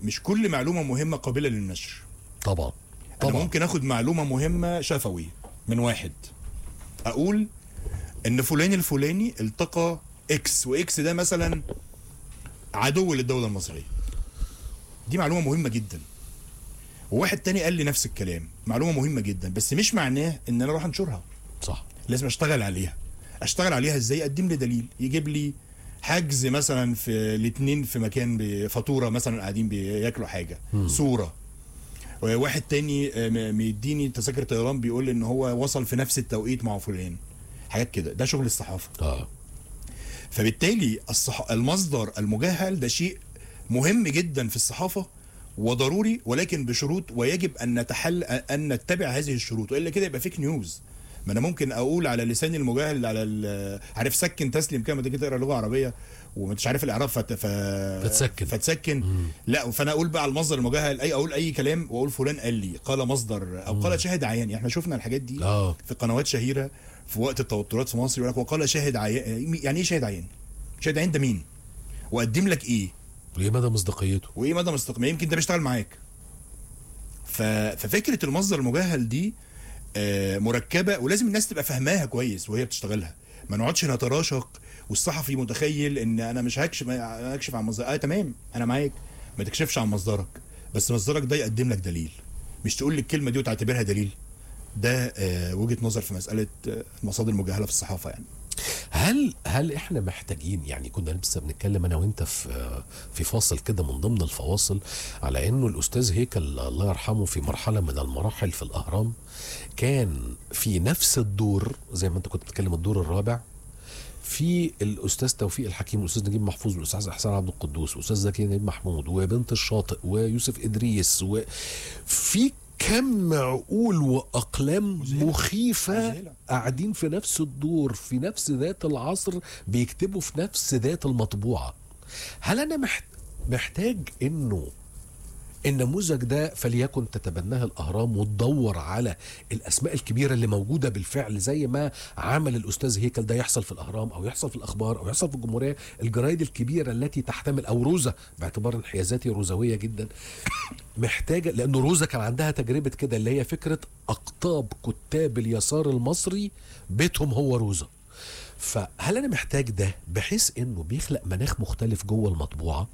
مش كل معلومه مهمه قابله للنشر طبعا انا طبعا ممكن اخد معلومه مهمه شفوي من واحد اقول ان فلان الفلاني التقى اكس واكس ده مثلا عدو للدوله المصريه دي معلومه مهمه جدا وواحد تاني قال لي نفس الكلام معلومه مهمه جدا بس مش معناه ان انا اروح انشرها صح لازم اشتغل عليها اشتغل عليها ازاي اقدم لي دليل يجيب لي حجز مثلا في الاثنين في مكان بفاتوره مثلا قاعدين بياكلوا حاجه صوره واحد تاني آه، م- مديني تذاكر طيران بيقول لي ان هو وصل في نفس التوقيت مع فلان حاجات كده ده شغل الصحافه اه فبالتالي الصح... المصدر المجهل ده شيء مهم جدا في الصحافه وضروري ولكن بشروط ويجب ان نتحل ان نتبع هذه الشروط والا كده يبقى فيك نيوز ما انا ممكن اقول على لسان المجاهل على ال- عارف سكن تسلم كده ما تيجي تقرا لغه عربيه ومش عارف الاعراب فت... ف... فتسكن. فتسكن لا فانا اقول بقى على المصدر المجاهل اي اقول اي كلام واقول فلان قال لي قال مصدر او قال شاهد عيان احنا شفنا الحاجات دي اه في قنوات شهيره في وقت التوترات في مصر يقول لك وقال شاهد عيان يعني ايه شاهد عيان؟ شاهد عيان ده مين؟ واقدم لك ايه؟ وايه مدى مصداقيته وايه مدى مستقبل يمكن ده بيشتغل معاك ف... ففكره المصدر المجهل دي آه، مركبه ولازم الناس تبقى فاهماها كويس وهي بتشتغلها ما نقعدش نتراشق والصحفي متخيل ان انا مش هكشف هكشف عن مصدر اه تمام انا معاك ما تكشفش عن مصدرك بس مصدرك ده يقدم لك دليل مش تقول لي الكلمه دي وتعتبرها دليل ده آه، وجهه نظر في مساله آه، المصادر المجهله في الصحافه يعني هل هل احنا محتاجين يعني كنا لسه بنتكلم انا وانت في في فاصل كده من ضمن الفواصل على انه الاستاذ هيكل الله يرحمه في مرحله من المراحل في الاهرام كان في نفس الدور زي ما انت كنت بتتكلم الدور الرابع في الاستاذ توفيق الحكيم والاستاذ نجيب محفوظ والاستاذ احسان عبد القدوس والاستاذ زكي نجيب محمود وبنت الشاطئ ويوسف ادريس وفي كم عقول واقلام مذهلة. مخيفه مذهلة. قاعدين في نفس الدور في نفس ذات العصر بيكتبوا في نفس ذات المطبوعه هل انا محت... محتاج انه النموذج ده فليكن تتبناه الاهرام وتدور على الاسماء الكبيره اللي موجوده بالفعل زي ما عمل الاستاذ هيكل ده يحصل في الاهرام او يحصل في الاخبار او يحصل في الجمهوريه الجرايد الكبيره التي تحتمل او روزه باعتبار انحيازاتي روزويه جدا محتاجه لانه روزه كان عندها تجربه كده اللي هي فكره اقطاب كتاب اليسار المصري بيتهم هو روزه فهل انا محتاج ده بحيث انه بيخلق مناخ مختلف جوه المطبوعه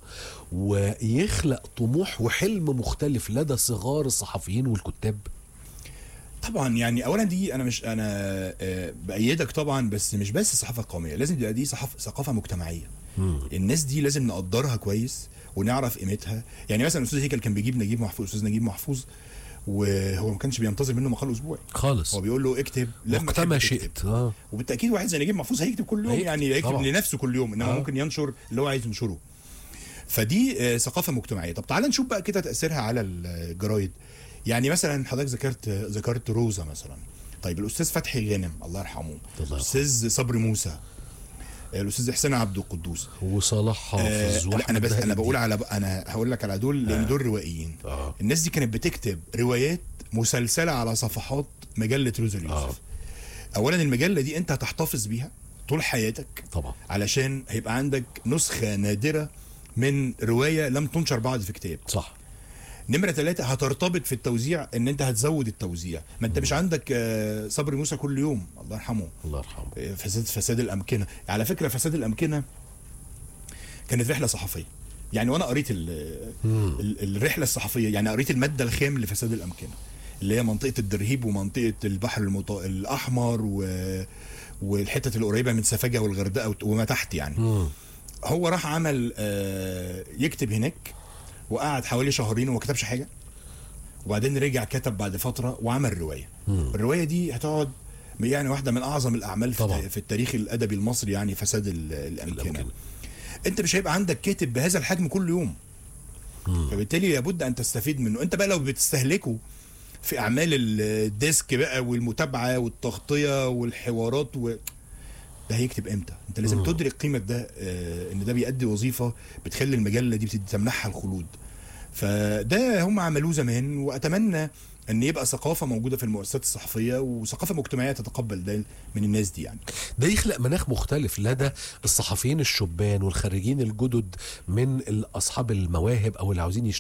ويخلق طموح وحلم مختلف لدى صغار الصحفيين والكتاب طبعا يعني اولا دي انا مش انا آه، بايدك طبعا بس مش بس الصحافه القوميه لازم تبقى دي صحف ثقافه مجتمعيه الناس دي لازم نقدرها كويس ونعرف قيمتها يعني مثلا الاستاذ هيكل كان بيجيب نجيب محفوظ استاذ نجيب محفوظ وهو ما كانش بينتظر منه مقال اسبوعي خالص هو بيقول له اكتب لما وقتما تحب تكتب. شئت اه وبالتاكيد واحد زي نجيب محفوظ هيكتب كل يوم هيكتب، يعني هيكتب طبعا. لنفسه كل يوم انما آه. ممكن ينشر اللي هو عايز ينشره فدي آه، ثقافه مجتمعيه طب تعال نشوف بقى كده تاثيرها على الجرايد يعني مثلا حضرتك ذكرت ذكرت روزا مثلا طيب الاستاذ فتحي غانم الله يرحمه الله يرحمه. الاستاذ صبري موسى آه، الاستاذ احسان عبد القدوس وصلاح آه حافظ لا انا بس انا وأحمد بقول هادي. على انا هقول لك على دول لان دول روائيين آه. الناس دي كانت بتكتب روايات مسلسله على صفحات مجله روزا اليوسف آه. اولا المجله دي انت هتحتفظ بيها طول حياتك طبعا علشان هيبقى عندك نسخه نادره من روايه لم تنشر بعد في كتاب صح نمره ثلاثة هترتبط في التوزيع ان انت هتزود التوزيع ما انت مش عندك آه، صبري موسى كل يوم الله يرحمه الله يرحمه آه، فساد فساد الامكنه على فكره فساد الامكنه كانت رحله صحفيه يعني وانا قريت ال ال الرحله الصحفيه يعني قريت الماده الخام لفساد الامكنه اللي هي منطقه الدرهيب ومنطقه البحر المط... الاحمر و... والحتت القريبه من سفاجه والغردقه وت- وما تحت يعني مم. هو راح عمل آه، يكتب هناك وقعد حوالي شهرين وما كتبش حاجه وبعدين رجع كتب بعد فتره وعمل روايه الروايه دي هتقعد يعني واحده من اعظم الاعمال طبعا. في, في التاريخ الادبي المصري يعني فساد ال- الامكنه الأمكنة. انت مش هيبقى عندك كاتب بهذا الحجم كل يوم فبالتالي لابد ان تستفيد منه انت بقى لو بتستهلكه في اعمال الديسك بقى والمتابعه والتغطيه والحوارات و... ده هيكتب امتى انت لازم تدرك قيمه ده آه ان ده بيأدي وظيفه بتخلي المجله دي بتمنحها الخلود فده هم عملوه زمان واتمنى ان يبقى ثقافه موجوده في المؤسسات الصحفيه وثقافه مجتمعيه تتقبل ده من الناس دي يعني ده يخلق مناخ مختلف لدى الصحفيين الشبان والخريجين الجدد من اصحاب المواهب او اللي عاوزين